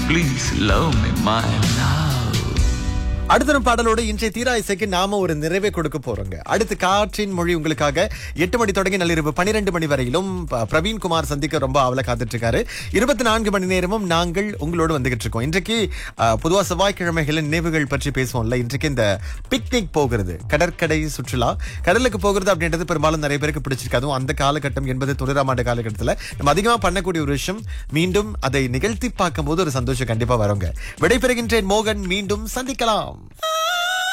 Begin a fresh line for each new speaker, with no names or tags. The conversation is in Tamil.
Please love me, my love.
அடுத்த பாடலோட இன்றைய தீரா இசைக்கு நாம ஒரு நிறைவை கொடுக்க போறோங்க அடுத்து காற்றின் மொழி உங்களுக்காக எட்டு மணி தொடங்கி நள்ளிரவு பன்னிரெண்டு மணி வரையிலும் ப- பிரவீன் குமார் சந்திக்க ரொம்ப அவல காத்துட்டு இருக்காரு இருபத்தி நான்கு மணி நேரமும் நாங்கள் உங்களோடு வந்துகிட்டு இருக்கோம் இன்றைக்கு அஹ், பொதுவா செவ்வாய்க்கிழமைகளின் நினைவுகள் பற்றி பேசுவோம்ல இன்றைக்கு இந்த பிக்னிக் போகிறது கடற்கரை சுற்றுலா கடலுக்கு போகிறது அப்படின்றது பெரும்பாலும் நிறைய பேருக்கு பிடிச்சிருக்கு அதுவும் அந்த காலகட்டம் என்பது தொண்ணூறாம் ஆண்டு காலகட்டத்தில் நம்ம அதிகமா பண்ணக்கூடிய ஒரு விஷயம் மீண்டும் அதை நிகழ்த்தி பார்க்கும்போது ஒரு சந்தோஷம் கண்டிப்பா வருங்க விடைபெறுகின்றேன் மோகன் மீண்டும் சந்திக்கலாம்